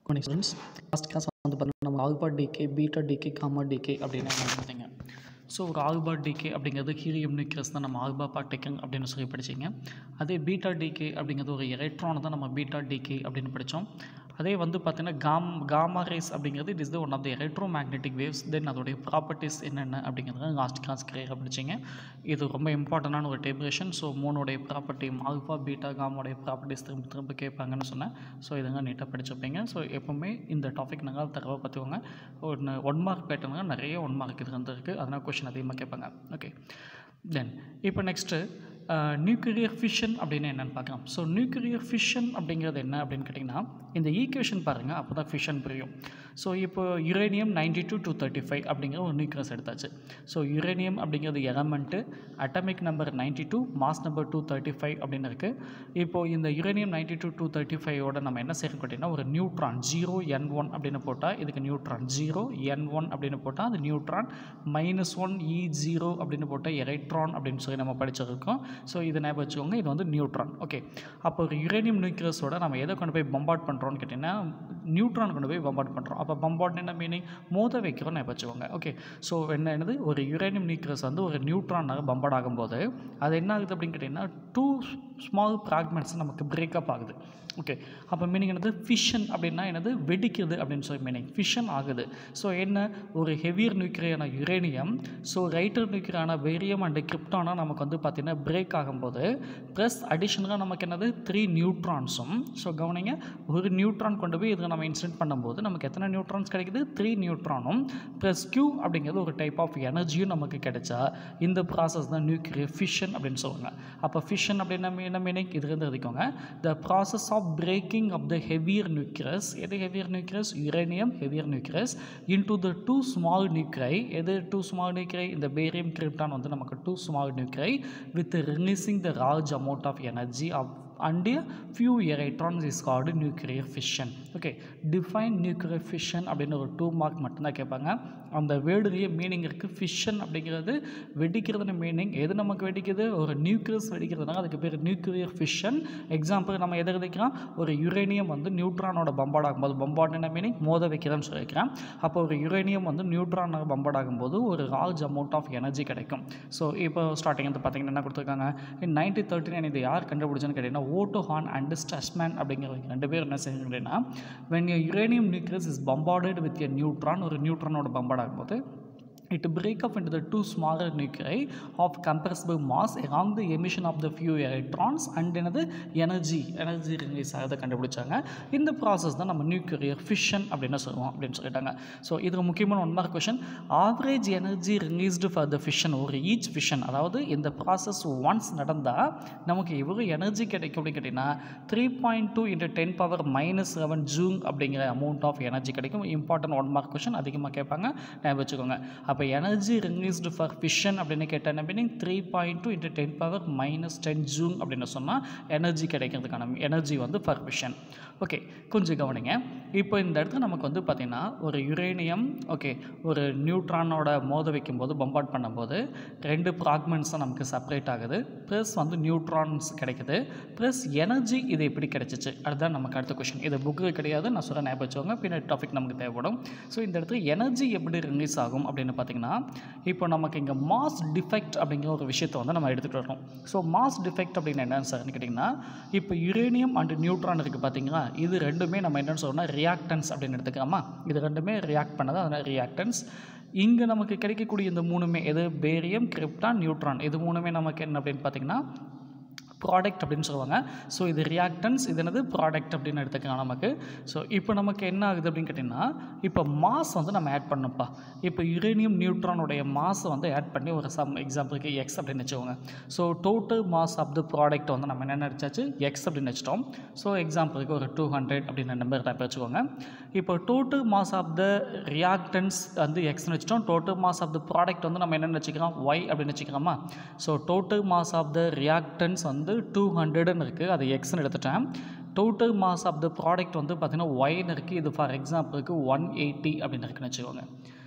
good students last class வந்து பார்த்தீங்கன்னா நம்ம alpha decay beta decay gamma decay அப்படின்னு என்ன பார்த்தீங்க ஸோ ஒரு ஆல்பா டிகே அப்படிங்கிறது ஹீலியம் நியூக்ளியஸ் தான் நம்ம ஆல்பா பார்ட்டிக்கல் அப்படின்னு சொல்லி படிச்சிங்க அதே பீட்டா டிகே அப்படிங்கிறது ஒரு எலக்ட்ரானை தான் நம்ம பீட்டா டிகே அப்படின்னு படித்தோம் அதே வந்து பார்த்தீங்கன்னா காம் காமா ரேஸ் அப்படிங்கிறது it is the one of the electromagnetic waves then அதோடைய ப்ராப்பர்ட்டிஸ் என்னென்ன அப்படிங்கிறத லாஸ்ட் கிளாஸ் கிளியராக படிச்சிங்க இது ரொம்ப இம்பார்ட்டண்டான ஒரு டேபிளேஷன் ஸோ மூணுடைய ப்ராப்பர்ட்டி ஆல்ஃபா பீட்டா காமோடைய ப்ராப்பர்ட்டிஸ் திரும்ப திரும்ப கேட்பாங்கன்னு சொன்னேன் ஸோ இதெல்லாம் நீட்டாக படிச்சிருப்பீங்க ஸோ எப்போவுமே இந்த டாபிக் நாங்கள் தரவை பார்த்துக்கோங்க ஒன்று ஒன் மார்க் பேட்டர்னுங்க நிறைய ஒன் மார்க் இது வந்துருக்கு அதனால் கொஷின் அதிகமாக கேட்பாங்க ஓகே தென் இப்போ நெக்ஸ்ட்டு நியூக்ளியர் ஃபிஷன் அப்படின்னு என்னென்னு பார்க்கலாம் ஸோ நியூக்ளியர் ஃபிஷன் அப்படிங்கிறது என்ன அப்படின்னு கேட்டிங்கன்னா இந்த ஈக்குவேஷன் பாருங்கள் அப்போ தான் ஃபிஷன் புரியும் ஸோ இப்போ uranium ninety two two thirty five அப்படிங்கிற ஒரு நியூக்ளியஸ் எடுத்தாச்சு ஸோ யுரேனியம் அப்படிங்கிறது element atomic number ninety two mass number two thirty five அப்படின்னு இருக்குது இப்போது இந்த uranium ninety two two thirty ஃபைவோட நம்ம என்ன செய்யணும் கேட்டிங்கன்னா ஒரு நியூட்ரான் ஜீரோ என் ஒன் அப்படின்னு போட்டால் இதுக்கு நியூட்ரான் ஜீரோ என் ஒன் அப்படின்னு போட்டால் அது neutron minus one e zero அப்படின்னு போட்டால் எலக்ட்ரான் அப்படின்னு சொல்லி நம்ம படிச்சிருக்கோம் ஸோ இதை ஞாபகம் வச்சுக்கோங்க இது வந்து நியூட்ரான் ஓகே அப்போ ஒரு யுரேனியம் நியூக்ளியஸோட நம்ம எதை கொண்டு போய் பம்பார்ட் பண்ணுறோம்னு கேட்டிங்கன்னா நியூட்ரான் கொண்டு போய் பம்பார்ட் பண்ணுறோம் அப்போ பம்பார்ட் என்ன மீனிங் மோத வைக்கிறோம் ஞாபகம் வச்சுக்கோங்க ஓகே ஸோ என்ன என்னது ஒரு யுரேனியம் நியூக்ளியஸ் வந்து ஒரு நியூட்ரானாக பம்பார்ட் ஆகும்போது அது என்ன ஆகுது அப்படின்னு கேட்டிங்கன்னா டூ ஸ்மால் ஃப்ராக்மெண்ட்ஸ் நமக்கு பிரேக்கப் ஆகுது ஓகே அப்போ மீனிங் என்னது ஃபிஷன் அப்படின்னா என்னது வெடிக்குது அப்படின்னு சொல்லி மீனிங் ஃபிஷன் ஆகுது ஸோ என்ன ஒரு ஹெவியர் நியூக்ளியரான யுரேனியம் ஸோ ரைட்டர் நியூக்ளியரான வேரியம் அண்ட் கிரிப்டானா நமக்கு வந்து பார்த்திங்கன்னா பிரேக் ஆகும்போது ப்ளஸ் அடிஷ்னலாக நமக்கு என்னது த்ரீ நியூட்ரான்ஸும் ஸோ கவனிங்க ஒரு நியூட்ரான் கொண்டு போய் இதில் நம்ம இன்சிடென்ட் பண்ணும்போது நமக்கு எத்தனை நியூட்ரான்ஸ் கிடைக்குது த்ரீ நியூட்ரானும் ப்ளஸ் கியூ அப்படிங்கிறது ஒரு டைப் ஆஃப் எனர்ஜியும் நமக்கு கிடைச்சா இந்த ப்ராசஸ் தான் நியூக்ளியர் ஃபிஷன் அப்படின்னு சொல்லுவாங்க அப்போ ஃபிஷன் அப்படின்னா என்ன மீனிங் இதுலேருந்து எழுதிக்கோங்க the process of breaking of the heavier nucleus எது heavier nucleus uranium heavier nucleus into the two small nuclei எது டூ ஸ்மால் நியூக்ளை இந்த பேரியம் கிரிப்டான் வந்து நமக்கு two small nuclei with releasing the large amount of energy of and a few electrons is called nuclear fission okay define nuclear fission அப்படின்னு ஒரு two mark மட்டும்தான் கேட்பாங்க அந்த வேர்டுலேயே meaning இருக்குது fission அப்படிங்கிறது வெடிக்கிறதுன மீனிங் எது நமக்கு வெடிக்குது ஒரு நியூக்ளியஸ் வெடிக்கிறதுனால அதுக்கு பேர் நியூக்ளியர் ஃபிஷன் எக்ஸாம்பிள் நம்ம எதை எழுதிக்கலாம் ஒரு யுரேனியம் வந்து நியூட்ரானோட பம்பார்ட் ஆகும்போது பம்பார்ட் என்ன மீனிங் மோத வைக்கிறேன்னு சொல்லியிருக்கிறேன் அப்போ ஒரு யுரேனியம் வந்து நியூட்ரானாக பம்பார்ட் ஆகும்போது ஒரு லார்ஜ் அமௌண்ட் ஆஃப் எனர்ஜி கிடைக்கும் ஸோ இப்போ ஸ்டார்டிங் வந்து பார்த்தீங்கன்னா என்ன கொடுத்துருக்காங்க இன் நைன்டீன் தேர்ட்டி நைன் இது யார் கண்டுபிடிச்சுன்னு கேட்டிங்கன்னா ஓட்டோ ஹான் அண்ட் ஸ்ட்ரெஸ்மேன் அப்படிங்கிறவங்க ரெண்டு பேர் என்ன செய்யுங்க அப்படின்னா when a uranium nucleus is bombarded with a neutron ஒரு நியூட்ரானோட பம்பார்ட் ஆகும்போது it break up into the two smaller nuclei of compressible mass along the emission of the few electrons and another energy energy release ஆகிறத கண்டுபிடிச்சாங்க இந்த process தான் நம்ம nuclear fission அப்படின்னு சொல்லுவோம் அப்படின்னு சொல்லிட்டாங்க ஸோ இதுக்கு முக்கியமான one mark question average energy released for the fission ஒரு ஈச் ஃபிஷன் அதாவது இந்த ப்ராசஸ் ஒன்ஸ் நடந்தால் நமக்கு எவ்வளோ எனர்ஜி கிடைக்கும் அப்படின்னு கேட்டிங்கன்னா three point two into ten power minus eleven joule அப்படிங்கிற அமௌண்ட் ஆஃப் எனர்ஜி கிடைக்கும் இம்பார்ட்டன்ட் ஒன் மார்க் கொஷின் அதிகமாக கேட்பாங்க ஞாபகம் வச்சுக்கோங்க அப்போ எனர்ஜி ரிலீஸ்டு ஃபார் ஃபிஷன் அப்படின்னு கேட்டால் என்ன meaning three point two into ten power minus ten joule அப்படின்னு சொன்னால் எனர்ஜி கிடைக்கிறதுக்கான எனர்ஜி வந்து ஃபார் ஃபிஷன் ஓகே கொஞ்சம் கவனிங்க இப்போ இந்த இடத்துல நமக்கு வந்து பார்த்திங்கன்னா ஒரு யுரேனியம் ஓகே ஒரு நியூட்ரானோட மோத வைக்கும்போது பம்பார்ட் பண்ணும்போது ரெண்டு ப்ராக்மெண்ட்ஸ் தான் நமக்கு செப்பரேட் ஆகுது ப்ளஸ் வந்து நியூட்ரான்ஸ் கிடைக்குது ப்ளஸ் எனர்ஜி இது எப்படி கிடைச்சிச்சு அதுதான் நமக்கு அடுத்த கொஷின் இது புக்கு கிடையாது நான் சொல்ல ஞாபகம் வச்சுக்கோங்க பின்னாடி டாபிக் நமக்கு தேவைப்படும் ஸோ இந்த இடத்துல எனர்ஜி எப்படி ரிலீஸ் ஆகும் அப்படின்னு பார்த்தீங்கன்னா இப்போ நமக்கு இங்கே மாஸ் டிஃபெக்ட் அப்படிங்கிற ஒரு விஷயத்தை வந்து நம்ம எடுத்துகிட்டு வரணும் ஸோ மாஸ் டிஃபெக்ட் அப்படின்னு என்னன்னு சார்னு கேட்டிங்கன்னா இப்போ யுரேனியம் அண்ட் நியூட்ரான் இருக்குது பார்த்தீங்களா இது ரெண்டுமே நம்ம என்னென்னு சொல்லணும்னா ரியாக்டன்ஸ் அப்படின்னு எடுத்துக்கலாமா இது ரெண்டுமே ரியாக்ட் பண்ணது அதனால் ரியாக்டன்ஸ் இங்கே நமக்கு கிடைக்கக்கூடிய இந்த மூணுமே எது பேரியம் கிரிப்டான் நியூட்ரான் இது மூணுமே நமக்கு என்ன அப்படின்னு பார்த்தீங்கன்னா ப்ராடக்ட் அப்படின்னு சொல்லுவாங்க ஸோ இது ரியாக்டன்ஸ் இது என்னது ப்ராடக்ட் அப்படின்னு எடுத்துக்கலாம் நமக்கு ஸோ இப்போ நமக்கு என்ன ஆகுது அப்படின்னு கேட்டிங்கன்னா இப்போ மாஸ் வந்து நம்ம ஆட் பண்ணப்பா இப்போ யுரேனியம் நியூட்ரானுடைய மாஸை வந்து ஆட் பண்ணி ஒரு சம் எக்ஸாம்பிளுக்கு எக்ஸ் அப்படின்னு வச்சுக்கோங்க so total mass of the product வந்து நம்ம என்ன நினச்சாச்சு எக்ஸ் அப்படின்னு வச்சிட்டோம் ஸோ எக்ஸாம்பிளுக்கு ஒரு டூ ஹண்ட்ரட் அப்படின்னு நம்பர் டைப் வச்சுக்கோங்க இப்போ total mass of the reactants வந்து எக்ஸ்னு வச்சிட்டோம் total mass of the product வந்து நம்ம என்ன வச்சுக்கிறோம் ஒய் அப்படின்னு வச்சுக்கிறோமா so total mass of the reactants வந்து டூ ஹண்ட்ரட்னு இருக்குது அது எக்ஸ்னு எடுத்துட்டேன் total mass of the product வந்து பார்த்திங்கன்னா ஒய்னு இருக்குது இது ஃபார் எக்ஸாம்பிளுக்கு ஒன் எயிட்டி அப்படின்னு இருக்குன்னு வச்சுக்கோங்க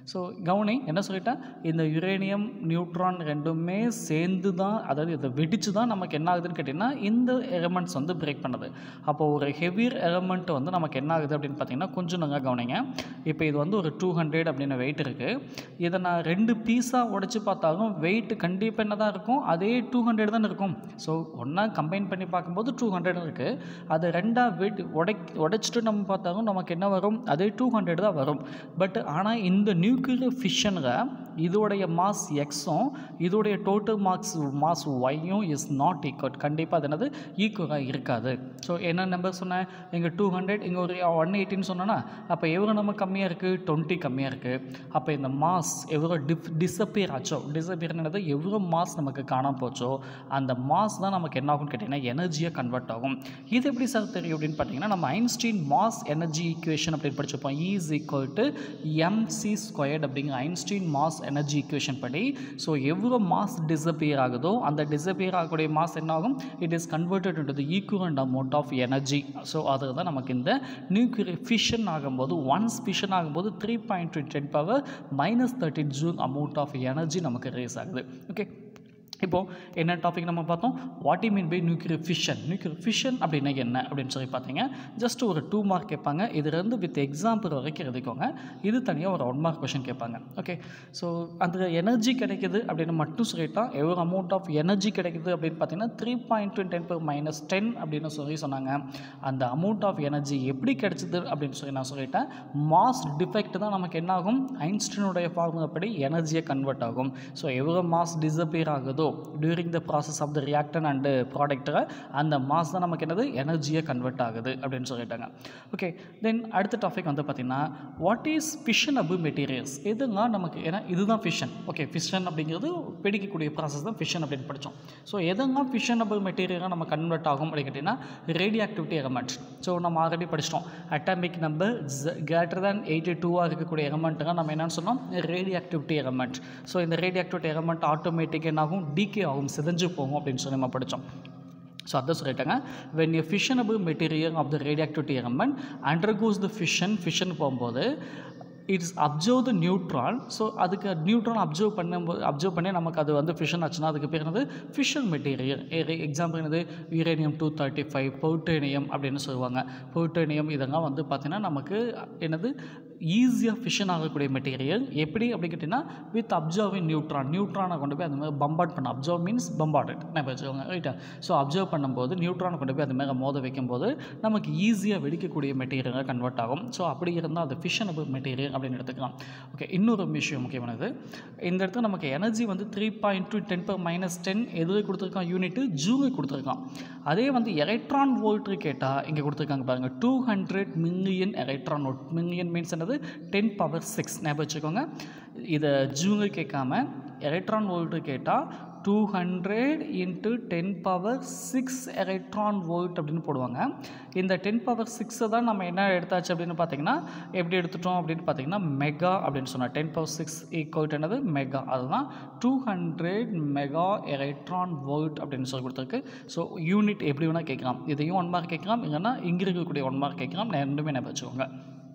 ஸோ கவனி என்ன சொல்லிட்டேன் இந்த யுரேனியம் நியூட்ரான் ரெண்டுமே சேர்ந்து தான் அதாவது இதை வெடிச்சு தான் நமக்கு என்ன ஆகுதுன்னு கேட்டிங்கன்னா இந்த எலமெண்ட்ஸ் வந்து பிரேக் பண்ணுது அப்போ ஒரு ஹெவியர் எலமெண்ட் வந்து நமக்கு என்ன ஆகுது அப்படின்னு பார்த்தீங்கன்னா கொஞ்சம் நல்லா கவனிங்க இப்போ இது வந்து ஒரு டூ ஹண்ட்ரட் அப்படின்னு வெயிட் இருக்குது இதை நான் ரெண்டு பீஸாக உடைச்சு பார்த்தாலும் வெயிட் கண்டிப்பாக என்ன தான் இருக்கும் அதே டூ ஹண்ட்ரட் தான் இருக்கும் ஸோ ஒன்றா கம்பைன் பண்ணி பார்க்கும்போது டூ ஹண்ட்ரட் இருக்குது அது ரெண்டாக வெயிட் உடை உடைச்சிட்டு நம்ம பார்த்தாலும் நமக்கு என்ன வரும் அதே டூ ஹண்ட்ரட் தான் வரும் பட் ஆனால் இந்த நியூக்ளியர் ஃபிஷனில் இதோடைய மாஸ் எக்ஸும் இதோடைய டோட்டல் மார்க்ஸ் மாஸ் ஒய்யும் இஸ் நாட் ஈக்குவல் கண்டிப்பாக அது என்னது ஈக்குவலாக இருக்காது ஸோ என்ன நம்பர் சொன்னேன் இங்கே டூ ஹண்ட்ரட் இங்கே ஒரு ஒன் எயிட்டின்னு சொன்னேன்னா அப்போ எவ்வளோ நம்ம கம்மியாக இருக்குது டுவெண்ட்டி கம்மியாக இருக்குது அப்போ இந்த மாஸ் எவ்வளோ டிஃப் டிஸப்பியர் ஆச்சோ டிஸப்பியர் என்னது எவ்வளோ மாஸ் நமக்கு காணாம போச்சோ அந்த மாஸ் தான் நமக்கு என்ன ஆகும்னு கேட்டிங்கன்னா எனர்ஜியாக கன்வெர்ட் ஆகும் இது எப்படி சார் தெரியும் அப்படின்னு பார்த்தீங்கன்னா நம்ம ஐன்ஸ்டீன் மாஸ் எனர்ஜி ஈக்குவேஷன் அப்படின்னு படிச்சிருப்போம் E is equal to mc squared அப்படிங்கிற ஐன்ஸ்டீன் மாஸ் எனர்ஜி ஈக்குவேஷன் படி ஸோ எவ்வளோ மாஸ் டிஸப்பியர் ஆகுதோ அந்த டிஸப்பியர் ஆகக்கூடிய மாஸ் என்ன ஆகும் it is converted into the equivalent amount of energy so அதுக்கு தான் நமக்கு இந்த நியூக்ளியர் ஃபிஷன் ஆகும்போது ஒன்ஸ் ஃபிஷன் ஆகும்போது three point ten power minus thirteen joule amount of energy நமக்கு ரேஸ் ஆகுது ஓகே இப்போது என்ன டாபிக் நம்ம பார்த்தோம் what you mean by nuclear fission nuclear fission அப்படின்னா என்ன அப்படின்னு சொல்லி பார்த்தீங்க ஜஸ்ட் ஒரு டூ மார்க் கேட்பாங்க இதுலேருந்து வித் எக்ஸாம்பிள் வரைக்கும் எழுதிக்கோங்க இது தனியாக ஒரு ஒன் மார்க் கொஷின் கேட்பாங்க ஓகே ஸோ அந்த எனர்ஜி கிடைக்குது அப்படின்னு மட்டும் சொல்லிட்டா எவ்வளோ அமௌண்ட் ஆஃப் எனர்ஜி கிடைக்குது அப்படின்னு பார்த்தீங்கன்னா three point ten power minus ten அப்படின்னு சொல்லி சொன்னாங்க அந்த அமௌண்ட் ஆஃப் எனர்ஜி எப்படி கிடைச்சிது அப்படின்னு சொல்லி நான் சொல்லிட்டேன் மாஸ் டிஃபெக்ட் தான் நமக்கு என்ன ஆகும் ஐன்ஸ்டீனுடைய ஃபார்முலா படி எனர்ஜியை கன்வெர்ட் ஆகும் ஸோ எவ்வளோ மாஸ் டிஸப்பியர் ஆகுதோ during the process of the reactant and ப்ராடக்ட்டில் அந்த மாஸ் தான் நமக்கு என்னது எனர்ஜியை கன்வெர்ட் ஆகுது அப்படின்னு சொல்லிட்டாங்க ஓகே தென் அடுத்த டாபிக் வந்து பார்த்திங்கன்னா வாட் இஸ் ஃபிஷனபிள் மெட்டீரியல்ஸ் எதுங்க நமக்கு ஏன்னா இதுதான் ஃபிஷன் ஓகே ஃபிஷன் அப்படிங்கிறது வெடிக்கக்கூடிய ப்ராசஸ் தான் ஃபிஷன் அப்படின்னு படித்தோம் ஸோ எதுங்க ஃபிஷனபிள் மெட்டீரியலாக நம்ம கன்வெர்ட் ஆகும் அப்படின்னு கேட்டிங்கன்னா ரேடியோ ஆக்டிவிட்டி எலமெண்ட் ஸோ நம்ம ஆல்ரெடி படிச்சிட்டோம் atomic number greater than eighty டூவாக இருக்கக்கூடிய எலமெண்ட்டுங்க நம்ம என்னென்னு சொன்னோம் ரேடியோ ஆக்டிவிட்டி எலமெண்ட் ஸோ இந்த ரேடியோ ஆக்டிவிட்டி எலமெண்ட் ஆட்டோமேட்டிக் என்னாகும் டிகே ஆகும் சிதைஞ்சு போகும் அப்படின்னு சொல்லி நம்ம படித்தோம் ஸோ அதான் சொல்லிட்டாங்க when a fissionable material of the radioactivity element undergoes the fission fission போகும்போது it's absorb the neutron so அதுக்கு நியூட்ரான் அப்சர்வ் பண்ணும்போது அப்சர்வ் பண்ணி நமக்கு அது வந்து ஃபிஷன் ஆச்சுன்னா அதுக்கு பேர் என்னது ஃபிஷன் மெட்டீரியல் எக்ஸாம்பிள் என்னது uranium two thirty five plutonium அப்படின்னு சொல்லுவாங்க பவுட்டேனியம் இதெல்லாம் வந்து பார்த்திங்கன்னா நமக்கு என்னது ஈஸியாக ஃபிஷன் ஆகக்கூடிய மெட்டீரியல் எப்படி அப்படி கேட்டிங்கன்னா வித் அப்சர்விங் நியூட்ரான் நியூட்ரானை கொண்டு போய் அந்த மாதிரி பம்பார்ட் பண்ண அப்சர்வ் மீன்ஸ் பம்பார்டட் நான் வச்சுக்கோங்க ரைட்டா ஸோ அப்சர்வ் பண்ணும்போது நியூட்ரானை கொண்டு போய் அது மேலே மோத வைக்கும்போது நமக்கு ஈஸியாக வெடிக்கக்கூடிய மெட்டீரியலாக கன்வெர்ட் ஆகும் ஸோ அப்படி இருந்தால் அது ஃபிஷனபிள் மெட்டீரியல் அப்படின்னு எடுத்துக்கலாம் ஓகே இன்னொரு விஷயம் முக்கியமானது இந்த இடத்துல நமக்கு எனர்ஜி வந்து three point two ten power minus ten எது கொடுத்துருக்கான் யூனிட்டு ஜூலை கொடுத்துருக்கான் அதே வந்து எலக்ட்ரான் வோல்ட்ரு கேட்டால் இங்கே கொடுத்துருக்காங்க பாருங்கள் two hundred million electron volt million means என்னது டென் பவர் சிக்ஸ் ஞாபகம் வச்சுக்கோங்க இதை ஜூலை கேட்காம எலக்ட்ரான் வோல்ட்டு கேட்டால் two hundred into ten power six electron volt அப்படின்னு போடுவாங்க இந்த டென் பவர் சிக்ஸை தான் நம்ம என்ன எடுத்தாச்சு அப்படின்னு பார்த்தீங்கன்னா எப்படி எடுத்துட்டோம் அப்படின்னு பார்த்தீங்கன்னா மெகா அப்படின்னு சொன்னோம் டென் பவர் சிக்ஸ் ஈக்குவல் என்னது மெகா அதுதான் two hundred mega electron volt அப்படின்னு சொல்லி கொடுத்துருக்கு ஸோ யூனிட் எப்படி வேணால் கேட்கலாம் இதையும் ஒன் மார்க் கேட்கலாம் இல்லைன்னா இங்கே இருக்கக்கூடிய ஒன் மார்க் கேட்கலாம் ரெண்டுமே நான் வச்சுக்கோங்க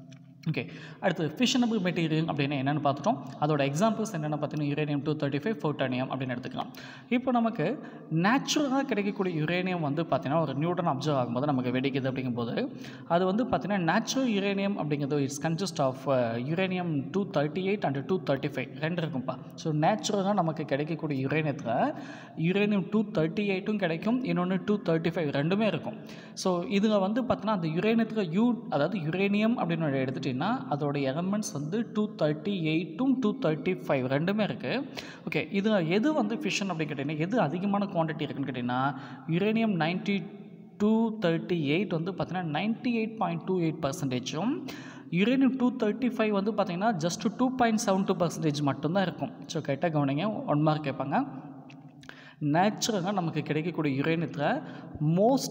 ஓகே அடுத்து ஃபிஷனபிள் மெட்டீரியல் அப்படின்னு என்னென்னு பார்த்துட்டோம் அதோட எக்ஸாம்பிள்ஸ் என்னென்ன பார்த்தீங்கன்னா uranium two thirty five plutonium அப்படின்னு எடுத்துக்கலாம் இப்போ நமக்கு நேச்சுரலாக கிடைக்கக்கூடிய யுரேனியம் வந்து பார்த்தீங்கன்னா ஒரு நியூட்டன் அப்சர்வ் ஆகும்போது நமக்கு வெடிக்குது அப்படிங்கும்போது அது வந்து பார்த்தீங்கன்னா நேச்சுரல் யுரேனியம் அப்படிங்கிறது it's consist of uranium two thirty eight and two thirty five ரெண்டு இருக்கும்ப்பா ஸோ நேச்சுரலாக நமக்கு கிடைக்கக்கூடிய யுரேனியத்தில் யுரேனியம் டூ தேர்ட்டி எயிட்டும் கிடைக்கும் இன்னொன்று டூ தேர்ட்டி ஃபைவ் ரெண்டுமே இருக்கும் ஸோ இதில் வந்து பார்த்தீங்கன்னா அந்த யுரேனியத்தில் யூ அதாவது யுரேனியம் அப்படின்னு எடுத்துகிட்டு எடுத்துட்டிங்கன்னா அதோட எலமெண்ட்ஸ் வந்து டூ தேர்ட்டி எயிட்டும் டூ தேர்ட்டி ஃபைவ் ரெண்டுமே இருக்குது ஓகே இது எது வந்து ஃபிஷன் அப்படின்னு கேட்டிங்கன்னா எது அதிகமான குவான்டிட்டி இருக்குன்னு கேட்டிங்கன்னா uranium ninety two thirty eight வந்து பார்த்தீங்கன்னா ninety eight point two eight பர்சன்டேஜும் யுரேனியம் டூ தேர்ட்டி ஃபைவ் வந்து பார்த்தீங்கன்னா just two point seven two percentage மட்டும்தான் இருக்கும் ஸோ கரெக்டாக கவனிங்க ஒன் மார்க் கேட்பாங்க நேச்சுரலாக நமக்கு கிடைக்கக்கூடிய யுரேனியத்தில் மோஸ்ட்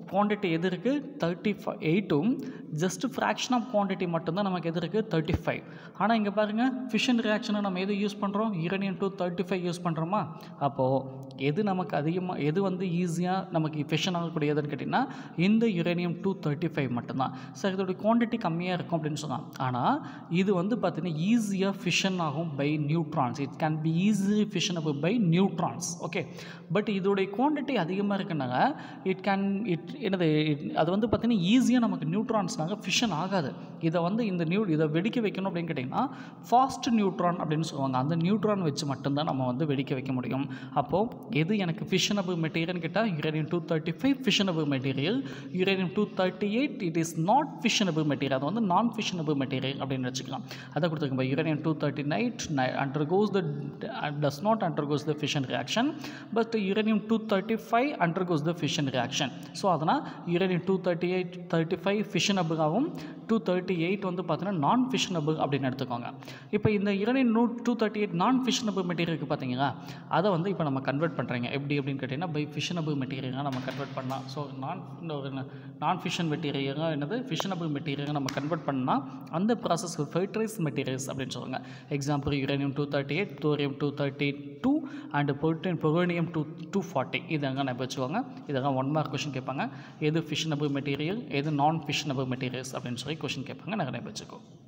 குவான்டிட்டி எது இருக்குது தேர்ட்டி ஃபைவ் எயிட்டும் ஜஸ்ட் ஃப்ராக்ஷன் ஆஃப் குவான்டிட்டி மட்டும்தான் நமக்கு எது இருக்குது தேர்ட்டி ஃபைவ் ஆனால் இங்கே பாருங்கள் ஃபிஷன் ரியாக்ஷனை நம்ம எது யூஸ் பண்ணுறோம் uranium two thirty five use பண்ணுறோமா அப்போது எது நமக்கு அதிகமாக எது வந்து ஈஸியாக நமக்கு ஃபிஷன் ஆகக்கூடியதுன்னு கேட்டிங்கன்னா இந்த யுரேனியம் டூ தேர்ட்டி ஃபைவ் மட்டும்தான் சார் இதோட குவான்டிட்டி கம்மியாக இருக்கும் அப்படின்னு சொன்னான் ஆனால் இது வந்து பார்த்தீங்கன்னா ஈஸியாக ஃபிஷன் ஆகும் by neutrons it can be easy fissionable by neutrons okay but இதோடைய குவான்டிட்டி அதிகமாக இருக்குனாங்க இட் கேன் இட் என்னது it- அது வந்து பார்த்தீங்கன்னா ஈஸியாக நமக்கு நியூட்ரான்ஸ்னாங்க ஃபிஷன் ஆகாது இதை வந்து இந்த நியூ இதை வெடிக்க வைக்கணும் அப்படின்னு கேட்டிங்கன்னா ஃபாஸ்ட் நியூட்ரான் அப்படின்னு சொல்லுவாங்க அந்த நியூட்ரான் வச்சு மட்டும்தான் நம்ம வந்து வெடிக்க வைக்க முடியும் அப்போது எது எனக்கு ஃபிஷனபிள் மெட்டீரியல்னு கேட்டால் uranium two thirty five fissionable material uranium two thirty eight it is not fissionable material அது வந்து நான் ஃபிஷனபிள் மெட்டீரியல் அப்படின்னு வச்சுக்கலாம் அதை கொடுத்துருக்கோம் uranium two thirty eight undergoes the does not undergoes the fission reaction but uranium 235 undergoes the fission reaction so அதனால் uranium 238 35 fissionable ஆகும் 238 வந்து பார்த்தீங்கன்னா நான் ஃபிஷனபிள் அப்படின்னு எடுத்துக்கோங்க இப்போ இந்த uranium two thirty eight non fissionable மெட்டீரியலுக்கு பார்த்தீங்களா அதை வந்து இப்போ நம்ம கன்வெர்ட் பண்ணுறீங்க எப்படி அப்படின்னு கேட்டிங்கன்னா பை ஃபிஷனபிள் மெட்டீரியலாக நம்ம கன்வெர்ட் பண்ணலாம் ஸோ நான் ஒரு நான் ஃபிஷன் மெட்டீரியலாக என்னது ஃபிஷனபிள் மெட்டீரியலாக நம்ம கன்வெர்ட் பண்ணால் அந்த ப்ராசஸ் ஃபெர்டைஸ் மெட்டீரியல்ஸ் அப்படின்னு சொல்லுவாங்க example uranium two thirty eight thorium two thirty two and பொருட்டின் பொரோனியம் டூ டூ ஃபார்ட்டி இதெல்லாம் நான் வச்சுக்கோங்க இதெல்லாம் ஒன் மார்க் கொஷின் கேட்பாங்க எது ஃபிஷனபிள் மெட்டீரியல் எது நான் ஃபிஷனபிள் மெட்டீரியல்ஸ் அப்படின்னு சொல்லி கொஷின் கேட்பாங்க நாங்கள் வச்சுக்கோ